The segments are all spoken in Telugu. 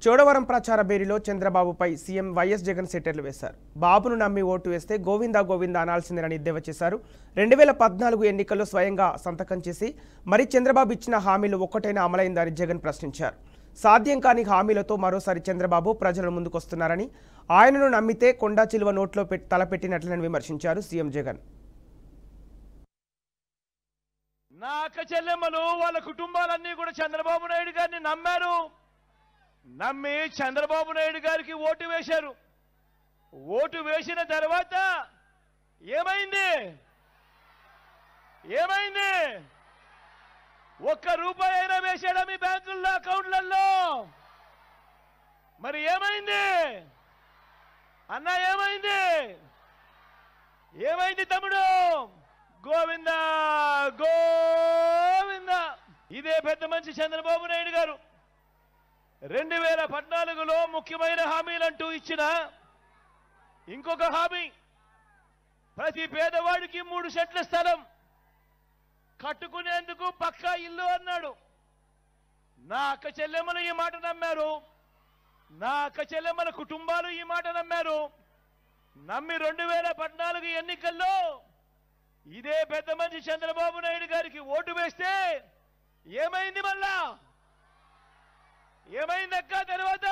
చోడవరం ప్రచార బేరిలో చంద్రబాబుపై సీఎం వైఎస్ జగన్ సెటర్లు వేశారు బాబును నమ్మి ఓటు వేస్తే గోవిందా గోవిందా అనాల్సిందేనని ఎద్దేవా చేశారు రెండు వేల పద్నాలుగు ఎన్నికల్లో స్వయంగా సంతకం చేసి మరి చంద్రబాబు ఇచ్చిన హామీలు ఒక్కటైనా అమలైందని జగన్ ప్రశ్నించారు సాధ్యం కాని హామీలతో మరోసారి చంద్రబాబు ప్రజల ముందుకొస్తున్నారని ఆయనను నమ్మితే కొండా చిలువ నోట్లో పెట్టి తలపెట్టినట్లని విమర్శించారు సీఎం జగన్ నా అక్క చెల్లెమ్మలు వాళ్ళ కుటుంబాలన్నీ కూడా చంద్రబాబు నాయుడు గారిని నమ్మారు నమ్మి చంద్రబాబు నాయుడు గారికి ఓటు వేశారు ఓటు వేసిన తర్వాత ఏమైంది ఏమైంది ఒక్క రూపాయి అయినా వేశాడా మీ బ్యాంకుల్లో అకౌంట్లలో మరి ఏమైంది అన్న ఏమైంది ఏమైంది తమ్ముడు గోవింద గోవింద ఇదే పెద్ద మంచి చంద్రబాబు నాయుడు గారు రెండు వేల పద్నాలుగులో ముఖ్యమైన హామీలంటూ ఇచ్చిన ఇంకొక హామీ ప్రతి పేదవాడికి మూడు సెట్ల స్థలం కట్టుకునేందుకు పక్కా ఇల్లు అన్నాడు నా అక్క చెల్లెమ్మలు ఈ మాట నమ్మారు నా అక్క చెల్లెమ్మల కుటుంబాలు ఈ మాట నమ్మారు నమ్మి రెండు వేల పద్నాలుగు ఎన్నికల్లో ఇదే పెద్ద మంచి చంద్రబాబు నాయుడు గారికి ఓటు వేస్తే ఏమైంది మళ్ళా ఏమైందక్క తర్వాత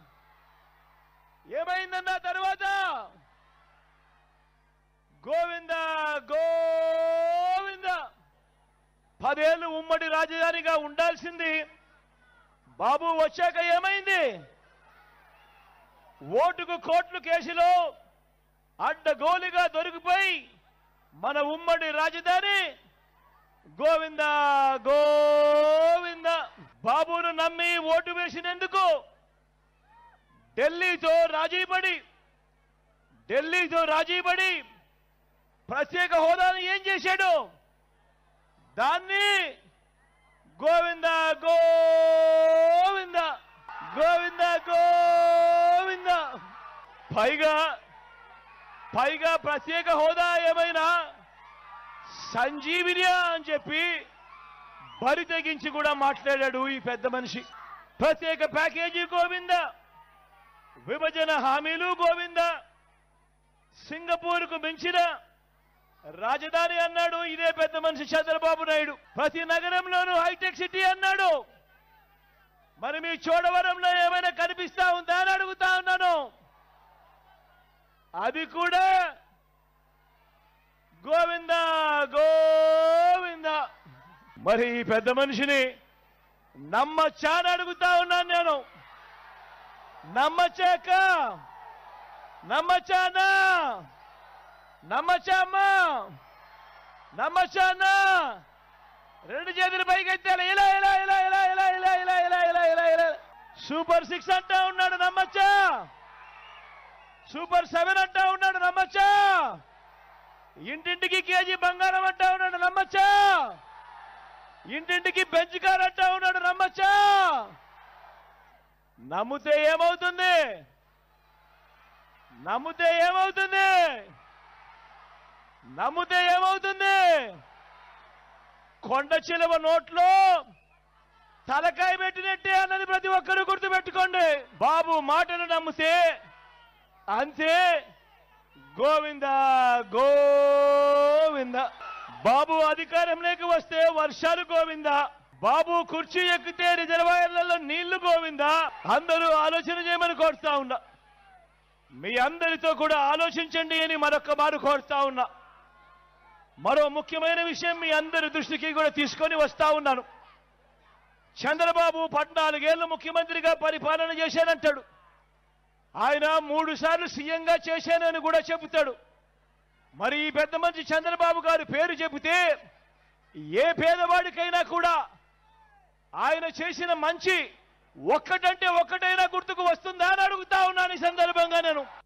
ఏమైందన్న తర్వాత గోవింద గోవింద పదేళ్ళు ఉమ్మడి రాజధానిగా ఉండాల్సింది బాబు వచ్చాక ఏమైంది ఓటుకు కోట్లు కేసులో అడ్డగోలుగా దొరికిపోయి మన ఉమ్మడి రాజధాని గోవింద గోవింద బాబును నమ్మి ఓటు వేసినందుకు ఢిల్లీతో రాజీపడి ఢిల్లీతో రాజీపడి ప్రత్యేక హోదాను ఏం చేశాడు దాన్ని గోవింద గోవింద గోవింద గోవింద పైగా పైగా ప్రత్యేక హోదా ఏమైనా సంజీవినియా అని చెప్పి బరి తెగించి కూడా మాట్లాడాడు ఈ పెద్ద మనిషి ప్రత్యేక ప్యాకేజీ గోవింద విభజన హామీలు గోవింద సింగపూర్కు మించిన రాజధాని అన్నాడు ఇదే పెద్ద మనిషి చంద్రబాబు నాయుడు ప్రతి నగరంలోనూ హైటెక్ సిటీ అన్నాడు మరి మీ చోడవరంలో ఏమైనా కనిపిస్తా ఉందా అని అడుగుతా ఉన్నాను అది కూడా గోవింద గోవింద మరి ఈ పెద్ద మనిషిని నమ్మచ్చా అని అడుగుతా ఉన్నాను నేను నమ్మచ్చాక నమ్మచ్చానా నమ్మచ్చా అమ్మా నమ్మచ్చా అన్నా రెండు చేతులు పైకి ఎత్తాలి ఇలా ఇలా ఇలా ఇలా ఇలా ఇలా ఇలా ఇలా ఇలా ఇలా ఇలా సూపర్ సిక్స్ అంటా ఉన్నాడు నమ్మచ్చా సూపర్ సెవెన్ అంటా ఉన్నాడు నమ్మచ్చా ఇంటింటికి కేజీ బంగారం అంటా ఉన్నాడు నమ్మచ్చా ఇంటింటికి బెంచ్ కార్ అంటా ఉన్నాడు నమ్మచ్చా నమ్మితే ఏమవుతుంది నమ్మితే ఏమవుతుంది నమ్మితే ఏమవుతుంది కొండ చిలువ నోట్లో తలకాయ పెట్టినట్టే అన్నది ప్రతి ఒక్కరూ గుర్తుపెట్టుకోండి బాబు మాటను నమ్మితే అంతే గోవింద గోవింద బాబు అధికారంలోకి వస్తే వర్షాలు గోవింద బాబు కుర్చీ ఎక్కితే రిజర్వాయర్లలో నీళ్లు గోవింద అందరూ ఆలోచన చేయమని కోరుతా ఉన్నా మీ అందరితో కూడా ఆలోచించండి అని మరొక మారు కోరుతా ఉన్నా మరో ముఖ్యమైన విషయం మీ అందరి దృష్టికి కూడా తీసుకొని వస్తా ఉన్నాను చంద్రబాబు పద్నాలుగేళ్లు ముఖ్యమంత్రిగా పరిపాలన చేశానంటాడు ఆయన మూడు సార్లు సీఎంగా చేశానని కూడా చెబుతాడు మరి ఈ పెద్ద మంచి చంద్రబాబు గారి పేరు చెబితే ఏ పేదవాడికైనా కూడా ఆయన చేసిన మంచి ఒక్కటంటే ఒక్కటైనా గుర్తుకు వస్తుందా అని అడుగుతా ఉన్నాను ఈ సందర్భంగా నేను